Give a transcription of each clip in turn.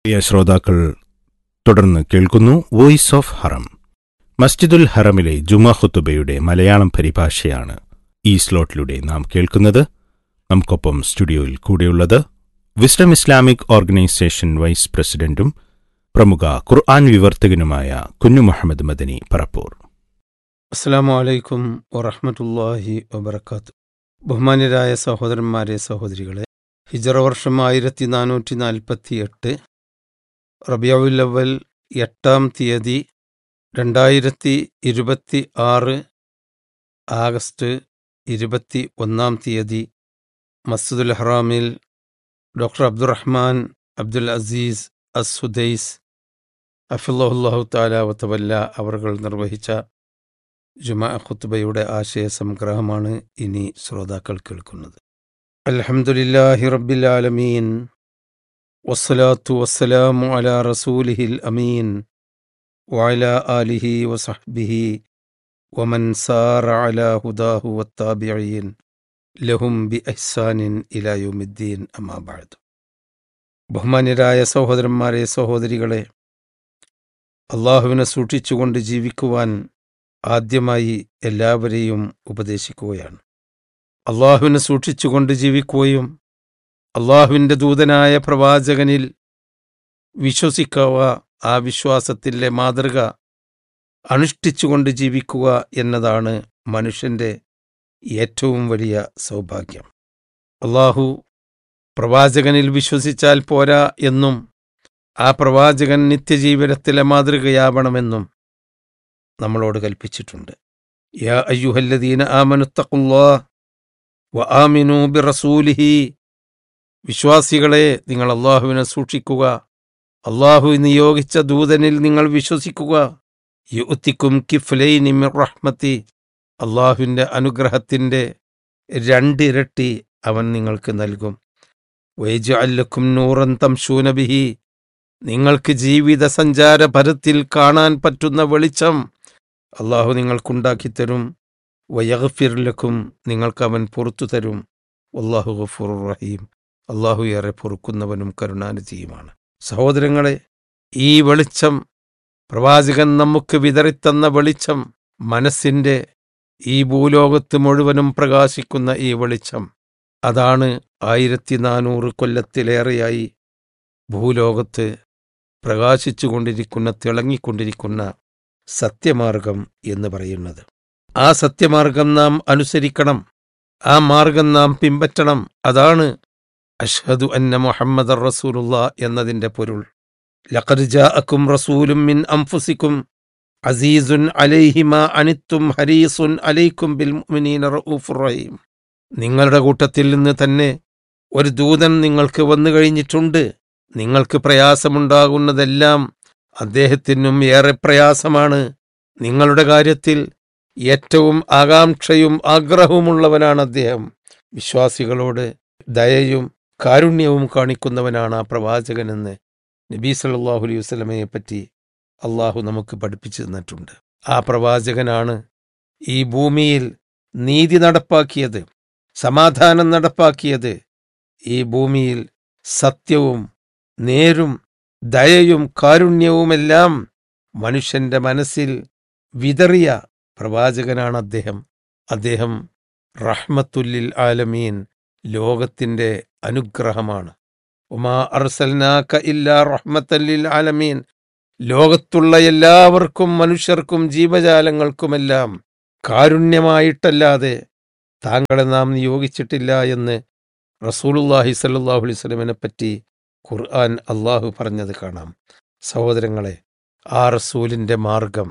പ്രിയ ശ്രോതാക്കൾ തുടർന്ന് കേൾക്കുന്നു വോയിസ് ഓഫ് ഹറം മസ്ജിദുൽ ഹറമിലെ ജുമാ ഖുത്തുബയുടെ മലയാളം പരിഭാഷയാണ് ഈ സ്ലോട്ടിലൂടെ നാം കേൾക്കുന്നത് നമുക്കൊപ്പം സ്റ്റുഡിയോയിൽ കൂടെയുള്ളത് വിസ്ഡം ഇസ്ലാമിക് ഓർഗനൈസേഷൻ വൈസ് പ്രസിഡന്റും പ്രമുഖ ഖുർആൻ വിവർത്തകനുമായ കുഞ്ഞു മുഹമ്മദ് മദനി പറപ്പൂർ അസ്സാമു അലൈക്കും വറഹമത്തല്ലാഹി വബർക്കാത്തു ബഹുമാന്യരായ സഹോദരന്മാരെ സഹോദരികളെ ഹിജറ വർഷം ആയിരത്തി നാനൂറ്റി നാൽപ്പത്തി എട്ട് റബിയാവുല്ലവൽ എട്ടാം തീയതി രണ്ടായിരത്തി ഇരുപത്തി ആറ് ആഗസ്റ്റ് ഇരുപത്തി ഒന്നാം തീയതി മസ്ജിദുൽ ഹറാമിൽ doctor Abdurrahman Abdul Aziz As Sudais അഫുല്ലാഹു താല വത്തവല്ല അവർകൾ നിർവഹിച്ച ജുമാ ഖുത്ബയുടെ ആശയ സംഗ്രഹമാണ് ഇനി ശ്രോതാക്കൾ കേൾക്കുന്നത് അൽഹംദുലില്ലാഹി റബ്ബിൽ ആലമീൻ വസ്സലാത്തു വസ്സലാമു അലാ റസൂലിഹിൽ അമീൻ വഅല ആലിഹി വസഹ്ബിഹി വമൻ സാറ അലാ ഹുദാഹു വത്താബിഈൻ ലഹും ബി ഇഹ്സാനിൻ ഇലാ യൗമിദ്ദീൻ അമാ ബഅദ് ബഹുമാന്യരായ സഹോദരന്മാരെ സഹോദരികളെ അള്ളാഹുവിനെ സൂക്ഷിച്ചുകൊണ്ട് ജീവിക്കുവാൻ ആദ്യമായി എല്ലാവരെയും ഉപദേശിക്കുകയാണ് അള്ളാഹുവിനെ സൂക്ഷിച്ചുകൊണ്ട് ജീവിക്കുകയും അള്ളാഹുവിൻ്റെ ദൂതനായ പ്രവാചകനിൽ വിശ്വസിക്കുക ആ വിശ്വാസത്തിലെ മാതൃക അനുഷ്ഠിച്ചുകൊണ്ട് ജീവിക്കുക എന്നതാണ് മനുഷ്യൻ്റെ ഏറ്റവും വലിയ സൗഭാഗ്യം അള്ളാഹു പ്രവാചകനിൽ വിശ്വസിച്ചാൽ പോരാ എന്നും ആ പ്രവാചകൻ നിത്യജീവനത്തിലെ മാതൃകയാവണമെന്നും നമ്മളോട് കൽപ്പിച്ചിട്ടുണ്ട് യാ അയ്യുഹല്ലദീന ആമനുത്തഖുല്ലാ വ ആമിനു ബിറസൂലിഹി വിശ്വാസികളെ നിങ്ങൾ അള്ളാഹുവിനെ സൂക്ഷിക്കുക അള്ളാഹു നിയോഗിച്ച ദൂതനിൽ നിങ്ങൾ വിശ്വസിക്കുക യുത്തിക്കും കിഫ്ലൈനി മിർ റഹ്മത്തി അള്ളാഹുവിൻ്റെ അനുഗ്രഹത്തിൻ്റെ രണ്ടിരട്ടി അവൻ നിങ്ങൾക്ക് നൽകും വൈജ് അല്ലക്കും നൂറൻ തംശൂനബിഹി നിങ്ങൾക്ക് ജീവിത സഞ്ചാര പരത്തിൽ കാണാൻ പറ്റുന്ന വെളിച്ചം അള്ളാഹു നിങ്ങൾക്കുണ്ടാക്കിത്തരും വയഗഫിർലക്കും നിങ്ങൾക്ക് അവൻ പുറത്തു തരും അള്ളാഹു ഗഫൂർ റഹീം അള്ളാഹു ഏറെ പൊറുക്കുന്നവനും കരുണാനിധിയുമാണ് സഹോദരങ്ങളെ ഈ വെളിച്ചം പ്രവാചകൻ നമുക്ക് വിതറിത്തന്ന വെളിച്ചം മനസ്സിൻ്റെ ഈ ഭൂലോകത്ത് മുഴുവനും പ്രകാശിക്കുന്ന ഈ വെളിച്ചം അതാണ് ആയിരത്തി നാനൂറ് കൊല്ലത്തിലേറെയായി ഭൂലോകത്ത് പ്രകാശിച്ചുകൊണ്ടിരിക്കുന്ന തിളങ്ങിക്കൊണ്ടിരിക്കുന്ന സത്യമാർഗം എന്ന് പറയുന്നത് ആ സത്യമാർഗം നാം അനുസരിക്കണം ആ മാർഗം നാം പിമ്പറ്റണം അതാണ് അഷ്ഹദു അന്ന മുഹമ്മദ് റസൂലുള്ള എന്നതിൻ്റെ പൊരുൾ ലഖദ് ജാഅക്കും റസൂലും മിൻ അംഫുസിക്കും അസീസുൻ അലൈഹിമ അനിത്തും ഹരീസുൻ അലൈക്കും ബിൽ മുഅ്മിനീന റഊഫുർ റഹീം നിങ്ങളുടെ കൂട്ടത്തിൽ നിന്ന് തന്നെ ഒരു ദൂതൻ നിങ്ങൾക്ക് വന്നു കഴിഞ്ഞിട്ടുണ്ട് നിങ്ങൾക്ക് പ്രയാസമുണ്ടാകുന്നതെല്ലാം അദ്ദേഹത്തിനും ഏറെ പ്രയാസമാണ് നിങ്ങളുടെ കാര്യത്തിൽ ഏറ്റവും ആകാംക്ഷയും ആഗ്രഹവുമുള്ളവനാണ് അദ്ദേഹം വിശ്വാസികളോട് ദയയും കാരുണ്യവും കാണിക്കുന്നവനാണ് ആ പ്രവാചകനെന്ന് നബീ സല്ലല്ലാഹു അലൈഹി വസല്ലമയെ പറ്റി അള്ളാഹു നമുക്ക് പഠിപ്പിച്ചു തന്നിട്ടുണ്ട് ആ പ്രവാചകനാണ് ഈ ഭൂമിയിൽ നീതി നടപ്പാക്കിയത് സമാധാനം നടപ്പാക്കിയത് ഈ ഭൂമിയിൽ സത്യവും നേരും ദയയും കാരുണ്യവുമെല്ലാം മനുഷ്യന്റെ മനസ്സിൽ വിതറിയ പ്രവാചകനാണ് അദ്ദേഹം അദ്ദേഹം റഹ്മത്തുല്ലിൽ ആലമീൻ ലോകത്തിന്റെ അനുഗ്രഹമാണ് ഉമാ അർസൽനാക്ക ഇല്ലാ റഹ്മത്തല്ലിൽ ആലമീൻ ലോകത്തുള്ള എല്ലാവർക്കും മനുഷ്യർക്കും ജീവജാലങ്ങൾക്കുമെല്ലാം കാരുണ്യമായിട്ടല്ലാതെ താങ്കളെ നാം നിയോഗിച്ചിട്ടില്ല എന്ന് റസൂലുല്ലാഹി സല്ലാഹു അലൈഹി സ്വലമിനെ പറ്റി ഖുർആൻ അള്ളാഹു പറഞ്ഞത് കാണാം സഹോദരങ്ങളെ ആ റസൂലിന്റെ മാർഗം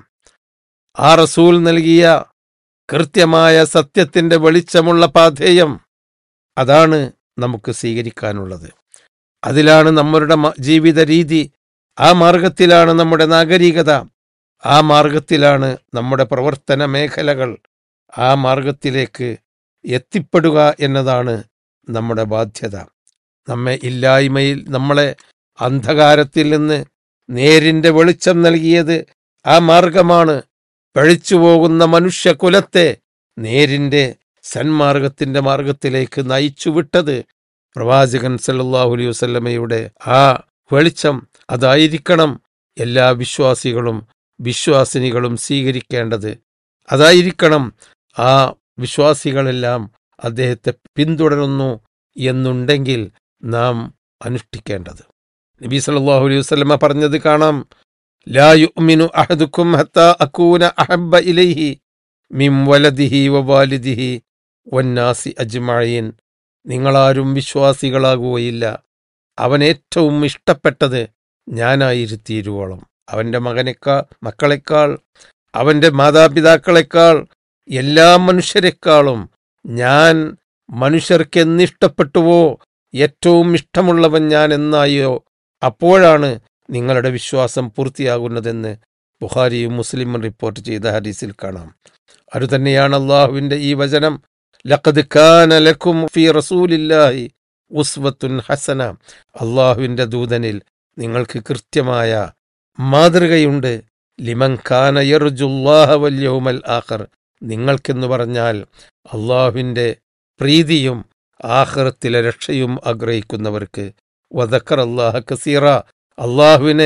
ആ റസൂൽ നൽകിയ കൃത്യമായ സത്യത്തിന്റെ വെളിച്ചമുള്ള പാധേയം അതാണ് നമുക്ക് സ്വീകരിക്കാനുള്ളത് അതിലാണ് നമ്മളുടെ ജീവിത രീതി ആ മാർഗത്തിലാണ് നമ്മുടെ നാഗരികത ആ മാർഗത്തിലാണ് നമ്മുടെ പ്രവർത്തന മേഖലകൾ ആ മാർഗത്തിലേക്ക് എത്തിപ്പെടുക എന്നതാണ് നമ്മുടെ ബാധ്യത നമ്മെ ഇല്ലായ്മയിൽ നമ്മളെ അന്ധകാരത്തിൽ നിന്ന് നേരിന്റെ വെളിച്ചം നൽകിയത് ആ മാർഗമാണ് പഴിച്ചു പോകുന്ന മനുഷ്യകുലത്തെ നേരിന്റെ സന്മാർഗത്തിന്റെ മാർഗത്തിലേക്ക് നയിച്ചുവിട്ടത് പ്രവാചകൻ സല്ലല്ലാഹു അലൈഹി വസല്ലമയുടെ ആ വെളിച്ചം അതായിരിക്കണം എല്ലാ വിശ്വാസികളും വിശ്വാസിനികളും സ്വീകരിക്കേണ്ടത് അതായിരിക്കണം ആ വിശ്വാസികളെല്ലാം അദ്ദേഹത്തെ പിന്തുടരുന്നു എന്നുണ്ടെങ്കിൽ നാം അനുഷ്ഠിക്കേണ്ടത് നബി സല്ലല്ലാഹു അലൈഹി വസല്ലമ പറഞ്ഞത് കാണാം ലാ യുഅ്മിനു അഹദുക്കും ഹത്താ അകൂന അഹബ്ബ ഇലൈഹി മിൻ വലദിഹി വവാലിദിഹി വന്നാസി അജ്മഈൻ നിങ്ങളാരും വിശ്വാസികളാകുകയില്ല അവൻ ഏറ്റവും ഇഷ്ടപ്പെട്ടത് ഞാനായിരുത്തീരുവോളം അവന്റെ മകനേക്കാൾ മക്കളെക്കാൾ അവന്റെ മാതാപിതാക്കളെക്കാൾ എല്ലാ മനുഷ്യരെക്കാളും ഞാൻ മനുഷ്യർക്ക് എന്നിഷ്ടപ്പെട്ടുവോ ഏറ്റവും ഇഷ്ടമുള്ളവൻ ഞാൻ എന്നായോ അപ്പോഴാണ് നിങ്ങളുടെ വിശ്വാസം പൂർത്തിയാകുന്നതെന്ന് ബുഖാരിയും മുസ്ലിമും റിപ്പോർട്ട് ചെയ്ത ഹദീസിൽ കാണാം അതുതന്നെയാണ് അള്ളാഹുവിന്റെ ഈ വചനം ലഖദ് കാന ലക്കും ഫി റസൂലില്ലാഹി ഉസ്വത്തുൻ ഹസന അള്ളാഹുവിന്റെ ദൂതനിൽ നിങ്ങൾക്ക് കൃത്യമായ മാതൃകയുണ്ട് ലിമൻ കാന യർജുല്ലാഹ വൽ യൗമൽ ആഖർ നിങ്ങൾക്കെന്ന് പറഞ്ഞാൽ അള്ളാഹുവിന്റെ പ്രീതിയും ആഖിറത്തിലെ രക്ഷയും ആഗ്രഹിക്കുന്നവർക്ക് വദക്കർ അള്ളാഹ കസീറ അള്ളാഹുവിനെ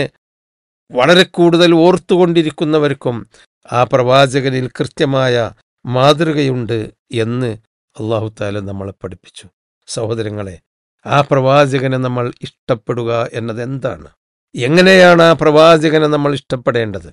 വളരെ കൂടുതൽ ഓർത്തുകൊണ്ടിരിക്കുന്നവർക്കും ആ പ്രവാചകനിൽ കൃത്യമായ മാതൃകയുണ്ട് എന്ന് അള്ളാഹു താല നമ്മളെ പഠിപ്പിച്ചു സഹോദരങ്ങളെ ആ പ്രവാചകനെ നമ്മൾ ഇഷ്ടപ്പെടുക എന്നത് എന്താണ് എങ്ങനെയാണ് ആ പ്രവാചകനെ നമ്മൾ ഇഷ്ടപ്പെടേണ്ടത്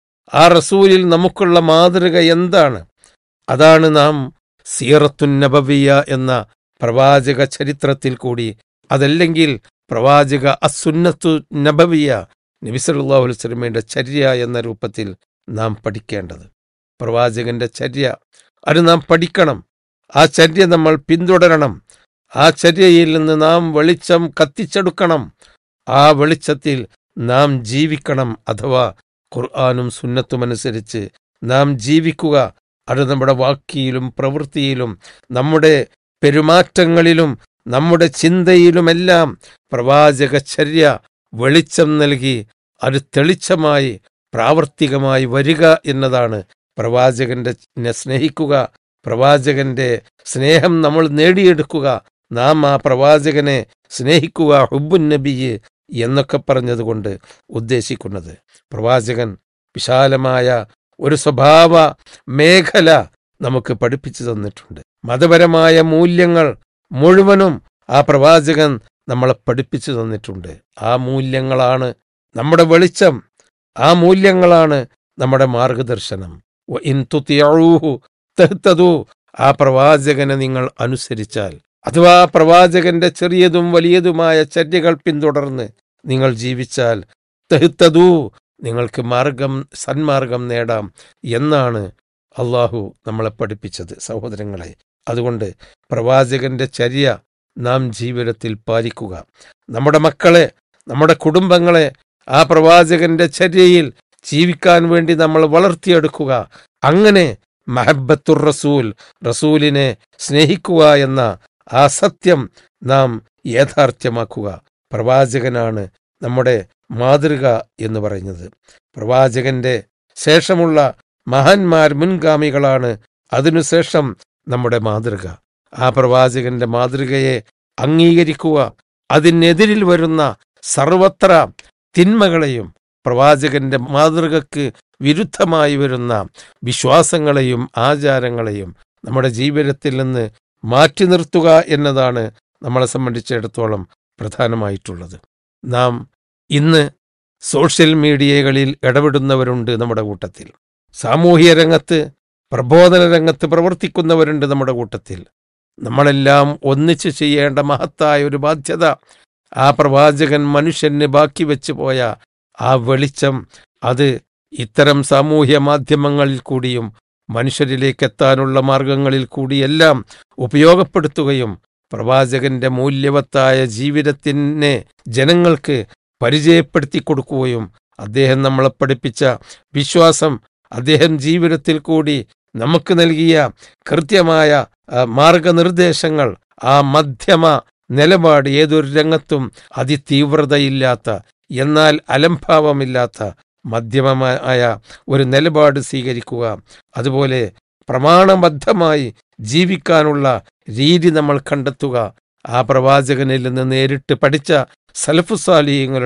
ആ റസൂലിൽ നമുക്കുള്ള മാതൃക എന്താണ് അതാണ് നാം സീറത്തുൻ നബവിയ എന്ന പ്രവാചക ചരിത്രത്തിൽ കൂടി അതല്ലെങ്കിൽ പ്രവാചക അസുന്നത്തു നബവിയ നബിസല്ലാഹു വസ്ലമയുടെ ചര്യ എന്ന രൂപത്തിൽ നാം പഠിക്കേണ്ടത് പ്രവാചകന്റെ ചര്യ അത് നാം പഠിക്കണം ആ ചര്യ നമ്മൾ പിന്തുടരണം ആ ചര്യയിൽ നിന്ന് നാം വെളിച്ചം കത്തിച്ചെടുക്കണം ആ വെളിച്ചത്തിൽ നാം ജീവിക്കണം അഥവാ ഖുർആാനും സുന്നത്തുമനുസരിച്ച് നാം ജീവിക്കുക അത് നമ്മുടെ വാക്കിയിലും പ്രവൃത്തിയിലും നമ്മുടെ പെരുമാറ്റങ്ങളിലും നമ്മുടെ ചിന്തയിലുമെല്ലാം പ്രവാചകചര്യ വെളിച്ചം നൽകി അത് തെളിച്ചമായി പ്രാവർത്തികമായി വരിക എന്നതാണ് പ്രവാചകന്റെ സ്നേഹിക്കുക പ്രവാചകന്റെ സ്നേഹം നമ്മൾ നേടിയെടുക്കുക നാം ആ പ്രവാചകനെ സ്നേഹിക്കുക ഹുബുൻ നബിയെ എന്നൊക്കെ പറഞ്ഞതുകൊണ്ട് ഉദ്ദേശിക്കുന്നത് പ്രവാചകൻ വിശാലമായ ഒരു സ്വഭാവ മേഖല നമുക്ക് പഠിപ്പിച്ചു തന്നിട്ടുണ്ട് മതപരമായ മൂല്യങ്ങൾ മുഴുവനും ആ പ്രവാചകൻ നമ്മളെ പഠിപ്പിച്ചു തന്നിട്ടുണ്ട് ആ മൂല്യങ്ങളാണ് നമ്മുടെ വെളിച്ചം ആ മൂല്യങ്ങളാണ് നമ്മുടെ മാർഗദർശനം ഇൻ തുതിയഊഹു തഹ്തദു ആ പ്രവാചകനെ നിങ്ങൾ അനുസരിച്ചാൽ അഥവാ പ്രവാചകന്റെ ചെറിയതും വലിയതുമായ ചര്യകൾ പിന്തുടർന്ന് നിങ്ങൾ ജീവിച്ചാൽ തെഹ്തദു നിങ്ങൾക്ക് മാർഗം സന്മാർഗം നേടാം എന്നാണ് അള്ളാഹു നമ്മളെ പഠിപ്പിച്ചത് സഹോദരങ്ങളെ അതുകൊണ്ട് പ്രവാചകന്റെ ചര്യ നാം ജീവിതത്തിൽ പാലിക്കുക നമ്മുടെ മക്കളെ നമ്മുടെ കുടുംബങ്ങളെ ആ പ്രവാചകന്റെ ചര്യയിൽ ജീവിക്കാൻ വേണ്ടി നമ്മൾ വളർത്തിയെടുക്കുക അങ്ങനെ മഹബത്തുർ റസൂൽ റസൂലിനെ സ്നേഹിക്കുക എന്ന ആ സത്യം നാം യാഥാർത്ഥ്യമാക്കുക പ്രവാചകനാണ് നമ്മുടെ മാതൃക എന്ന് പറയുന്നത് പ്രവാചകന്റെ ശേഷമുള്ള മഹാന്മാർ മുൻഗാമികളാണ് അതിനുശേഷം നമ്മുടെ മാതൃക ആ പ്രവാചകന്റെ മാതൃകയെ അംഗീകരിക്കുക അതിനെതിരിൽ വരുന്ന സർവത്ര തിന്മകളെയും പ്രവാചകന്റെ മാതൃകക്ക് വിരുദ്ധമായി വരുന്ന വിശ്വാസങ്ങളെയും ആചാരങ്ങളെയും നമ്മുടെ ജീവിതത്തിൽ നിന്ന് മാറ്റി നിർത്തുക എന്നതാണ് നമ്മളെ സംബന്ധിച്ചിടത്തോളം പ്രധാനമായിട്ടുള്ളത് നാം ഇന്ന് സോഷ്യൽ മീഡിയകളിൽ ഇടപെടുന്നവരുണ്ട് നമ്മുടെ കൂട്ടത്തിൽ സാമൂഹ്യ രംഗത്ത് പ്രബോധന രംഗത്ത് പ്രവർത്തിക്കുന്നവരുണ്ട് നമ്മുടെ കൂട്ടത്തിൽ നമ്മളെല്ലാം ഒന്നിച്ചു ചെയ്യേണ്ട മഹത്തായ ഒരു ബാധ്യത ആ പ്രവാചകൻ മനുഷ്യന് ബാക്കി വെച്ചു പോയ ആ വെളിച്ചം അത് ഇത്തരം സാമൂഹ്യ മാധ്യമങ്ങളിൽ കൂടിയും മനുഷ്യരിലേക്ക് എത്താനുള്ള മാർഗങ്ങളിൽ കൂടിയെല്ലാം ഉപയോഗപ്പെടുത്തുകയും പ്രവാചകന്റെ മൂല്യവത്തായ ജീവിതത്തിനെ ജനങ്ങൾക്ക് പരിചയപ്പെടുത്തി കൊടുക്കുകയും അദ്ദേഹം നമ്മളെ പഠിപ്പിച്ച വിശ്വാസം അദ്ദേഹം ജീവിതത്തിൽ കൂടി നമുക്ക് നൽകിയ കൃത്യമായ മാർഗനിർദ്ദേശങ്ങൾ ആ മധ്യമ നിലപാട് ഏതൊരു രംഗത്തും അതിതീവ്രതയില്ലാത്ത എന്നാൽ അലംഭാവമില്ലാത്ത മധ്യമമായ ഒരു നിലപാട് സ്വീകരിക്കുക അതുപോലെ പ്രമാണബദ്ധമായി ജീവിക്കാനുള്ള രീതി നമ്മൾ കണ്ടെത്തുക ആ പ്രവാചകനിൽ നിന്ന് നേരിട്ട് പഠിച്ച സലഫുസാലിയങ്ങളുടെ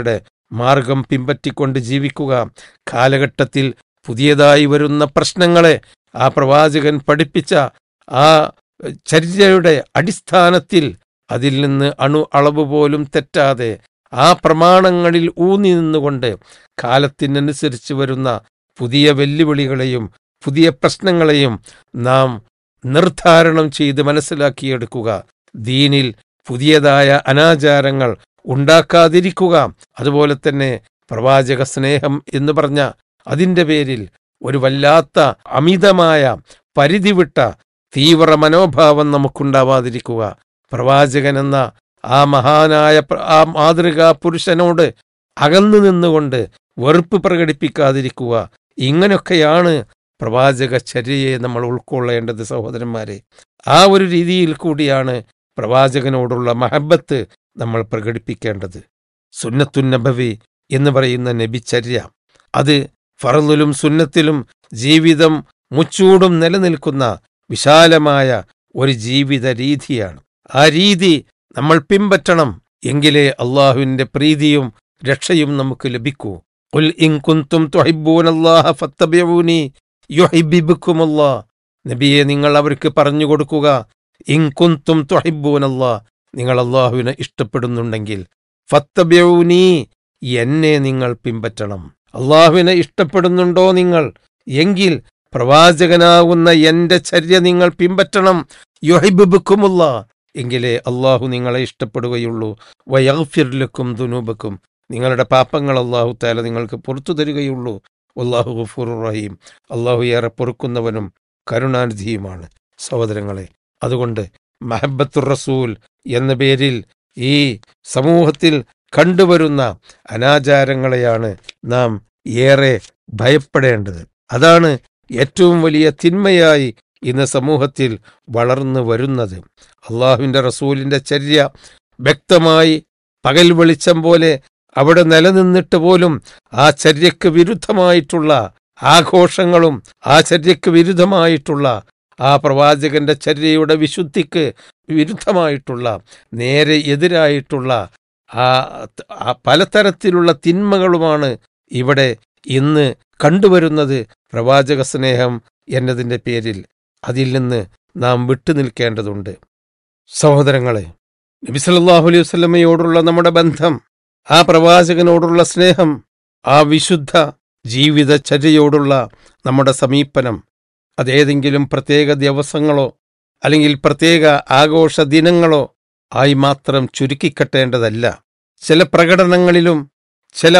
മാർഗം പിമ്പറ്റിക്കൊണ്ട് ജീവിക്കുക കാലഘട്ടത്തിൽ പുതിയതായി വരുന്ന പ്രശ്നങ്ങളെ ആ പ്രവാചകൻ പഠിപ്പിച്ച ആ ചര്യയുടെ അടിസ്ഥാനത്തിൽ അതിൽ നിന്ന് അണു അളവ് പോലും തെറ്റാതെ ആ പ്രമാണങ്ങളിൽ ഊന്നി നിന്നുകൊണ്ട് കാലത്തിനനുസരിച്ച് വരുന്ന പുതിയ വെല്ലുവിളികളെയും പുതിയ പ്രശ്നങ്ങളെയും നാം നിർദ്ധാരണം ചെയ്ത് മനസ്സിലാക്കിയെടുക്കുക ദീനിൽ പുതിയതായ അനാചാരങ്ങൾ ഉണ്ടാക്കാതിരിക്കുക അതുപോലെ തന്നെ പ്രവാചക സ്നേഹം എന്ന് പറഞ്ഞ അതിൻ്റെ പേരിൽ ഒരു വല്ലാത്ത അമിതമായ പരിധിവിട്ട തീവ്ര മനോഭാവം നമുക്കുണ്ടാവാതിരിക്കുക പ്രവാചകൻ എന്ന ആ മഹാനായ പ്ര- ആ മാതൃകാ പുരുഷനോട് അകന്നു നിന്നുകൊണ്ട് വെറുപ്പ് പ്രകടിപ്പിക്കാതിരിക്കുക ഇങ്ങനെയൊക്കെയാണ് പ്രവാചക ചര്യയെ നമ്മൾ ഉൾക്കൊള്ളേണ്ടത് സഹോദരന്മാരെ ആ ഒരു രീതിയിൽ കൂടിയാണ് പ്രവാചകനോടുള്ള മഹബത്ത് നമ്മൾ പ്രകടിപ്പിക്കേണ്ടത് സുന്നത്തുന്നബവി എന്ന് പറയുന്ന നബിചര്യ അത് ഫറലിലും സുന്നത്തിലും ജീവിതം മുച്ചൂടും നിലനിൽക്കുന്ന വിശാലമായ ഒരു ജീവിത രീതിയാണ് ആ രീതി നമ്മൾ പിൻപറ്റണം എങ്കിലേ അള്ളാഹുവിന്റെ പ്രീതിയും രക്ഷയും നമുക്ക് ലഭിക്കൂ ഉൽ ഇൻ കുന്തും തുഹിബ്ബൂനല്ലാഹ ഫത്തബിഊനി യുഹിബ്ബുക്കുമുല്ലാഹ് നബിയെ നിങ്ങൾ അവർക്ക് പറഞ്ഞു കൊടുക്കുക ഇൻ കുന്തും തുഹിബ്ബൂനല്ലാ നിങ്ങൾ അള്ളാഹുവിനെ ഇഷ്ടപ്പെടുന്നുണ്ടെങ്കിൽ ഫത്തബിഊനി എന്നെ നിങ്ങൾ പിൻപറ്റണം അള്ളാഹുവിനെ ഇഷ്ടപ്പെടുന്നുണ്ടോ നിങ്ങൾ എങ്കിൽ പ്രവാചകനാകുന്ന എന്റെ ചര്യ നിങ്ങൾ പിൻപറ്റണം യുഹിബുബുക്കുമുള്ള എങ്കിലേ അള്ളാഹു നിങ്ങളെ ഇഷ്ടപ്പെടുകയുള്ളൂ വയഗ്ഫിർലക്കും ദുനൂബക്കും നിങ്ങളുടെ പാപങ്ങൾ അള്ളാഹു താല നിങ്ങൾക്ക് പുറത്തു തരികയുള്ളൂ അള്ളാഹു ഗഫൂർ റഹീം അള്ളാഹു ഏറെ പൊറുക്കുന്നവനും കരുണാനിധിയുമാണ് സഹോദരങ്ങളെ അതുകൊണ്ട് മഹബത്തുർ റസൂൽ എന്ന പേരിൽ ഈ സമൂഹത്തിൽ കണ്ടുവരുന്ന അനാചാരങ്ങളെയാണ് നാം ഏറെ ഭയപ്പെടേണ്ടത് അതാണ് ഏറ്റവും വലിയ തിന്മയായി ഇന്ന് സമൂഹത്തിൽ വളർന്നു വരുന്നത് അള്ളാഹുവിന്റെ റസൂലിന്റെ ചര്യ വ്യക്തമായി പകൽ വെളിച്ചം പോലെ അവിടെ നിലനിന്നിട്ട് പോലും ആ ചര്യക്ക് വിരുദ്ധമായിട്ടുള്ള ആഘോഷങ്ങളും ആ ചര്യക്ക് വിരുദ്ധമായിട്ടുള്ള ആ പ്രവാചകന്റെ ചര്യയുടെ വിശുദ്ധിക്ക് വിരുദ്ധമായിട്ടുള്ള നേരെ എതിരായിട്ടുള്ള ആ ആ പലതരത്തിലുള്ള തിന്മകളുമാണ് ഇവിടെ ഇന്ന് കണ്ടുവരുന്നത് പ്രവാചക സ്നേഹം എന്നതിൻ്റെ പേരിൽ അതിൽ നിന്ന് നാം വിട്ടുനിൽക്കേണ്ടതുണ്ട് സഹോദരങ്ങളെ നബി സല്ലല്ലാഹു അലൈഹി വസല്ലമയോടുള്ള നമ്മുടെ ബന്ധം ആ പ്രവാചകനോടുള്ള സ്നേഹം ആ വിശുദ്ധ ജീവിതചര്യയോടുള്ള നമ്മുടെ സമീപനം അതേതെങ്കിലും പ്രത്യേക ദിവസങ്ങളോ അല്ലെങ്കിൽ പ്രത്യേക ആഘോഷ ദിനങ്ങളോ ആയി മാത്രം ചുരുക്കിക്കെട്ടേണ്ടതല്ല ചില പ്രകടനങ്ങളിലും ചില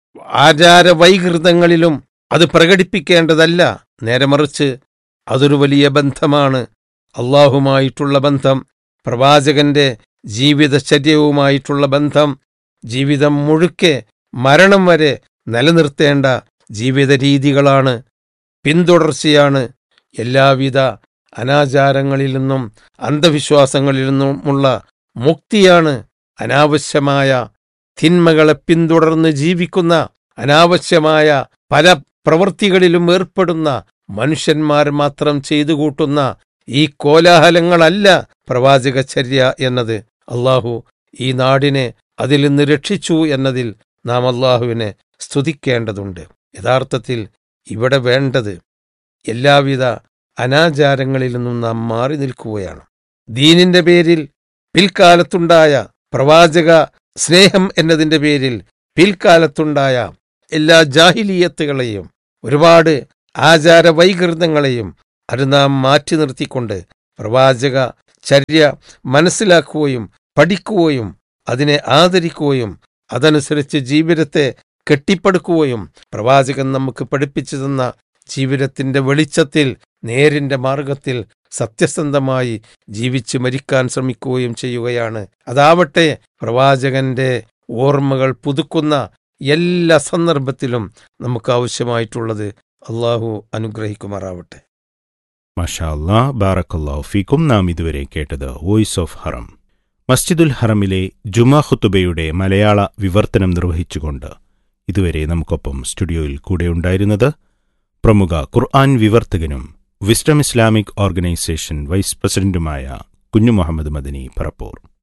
ആചാര വൈകൃതങ്ങളിലും അത് പ്രകടിപ്പിക്കേണ്ടതല്ല നേരെ മറിച്ച് അതൊരു വലിയ ബന്ധമാണ് അള്ളാഹുമായിട്ടുള്ള ബന്ധം പ്രവാചകന്റെ ജീവിതചര്യവുമായിട്ടുള്ള ബന്ധം ജീവിതം മുഴുക്കെ മരണം വരെ നിലനിർത്തേണ്ട ജീവിത രീതികളാണ് പിന്തുടർച്ചയാണ് എല്ലാവിധ അനാചാരങ്ങളിൽ നിന്നും അന്ധവിശ്വാസങ്ങളിൽ നിന്നുമുള്ള മുക്തിയാണ് അനാവശ്യമായ തിന്മകളെ പിന്തുടർന്ന് ജീവിക്കുന്ന അനാവശ്യമായ പല പ്രവൃത്തികളിലും ഏർപ്പെടുന്ന മനുഷ്യന്മാർ മാത്രം ചെയ്തു കൂട്ടുന്ന ഈ കോലാഹലങ്ങളല്ല പ്രവാചകചര്യ എന്നത് അള്ളാഹു ഈ നാടിനെ അതിൽ നിന്ന് രക്ഷിച്ചു എന്നതിൽ നാം അള്ളാഹുവിനെ സ്തുതിക്കേണ്ടതുണ്ട് യഥാർത്ഥത്തിൽ ഇവിടെ വേണ്ടത് എല്ലാവിധ അനാചാരങ്ങളിൽ നിന്നും നാം മാറി നിൽക്കുകയാണ് ദീനിന്റെ പേരിൽ പിൽക്കാലത്തുണ്ടായ പ്രവാചക സ്നേഹം എന്നതിന്റെ പേരിൽ പിൽക്കാലത്തുണ്ടായ എല്ലാ ജാഹിലീയത്തുകളെയും ഒരുപാട് ആചാര വൈകൃതങ്ങളെയും അത് നാം മാറ്റി നിർത്തിക്കൊണ്ട് പ്രവാചക ചര്യ മനസ്സിലാക്കുകയും പഠിക്കുകയും അതിനെ ആദരിക്കുകയും അതനുസരിച്ച് ജീവിതത്തെ കെട്ടിപ്പടുക്കുകയും പ്രവാചകൻ നമുക്ക് പഠിപ്പിച്ചു തന്ന ജീവിതത്തിന്റെ വെളിച്ചത്തിൽ നേരിന്റെ മാർഗത്തിൽ സത്യസന്ധമായി ജീവിച്ച് മരിക്കാൻ ശ്രമിക്കുകയും ചെയ്യുകയാണ് അതാവട്ടെ പ്രവാചകന്റെ ഓർമ്മകൾ പുതുക്കുന്ന എല്ലാ സന്ദർഭത്തിലും നമുക്ക് ആവശ്യമായിട്ടുള്ളത് അള്ളാഹു അനുഗ്രഹിക്കുമാറാവട്ടെ മഷാ അല്ലാ ബാറക്കല്ലാഹു ഫീക്കും നാം ഇതുവരെ കേട്ടത് വോയിസ് ഓഫ് ഹറം മസ്ജിദുൽ ഹറമിലെ ജുമാ ഖുത്തുബയുടെ മലയാള വിവർത്തനം നിർവഹിച്ചുകൊണ്ട് ഇതുവരെ നമുക്കൊപ്പം സ്റ്റുഡിയോയിൽ കൂടെയുണ്ടായിരുന്നത് പ്രമുഖ ഖുർആൻ വിവർത്തകനും വിസ്ഡം ഇസ്ലാമിക് ഓർഗനൈസേഷൻ വൈസ് പ്രസിഡന്റുമായ കുഞ്ഞു മുഹമ്മദ് മദനി പറപ്പൂർ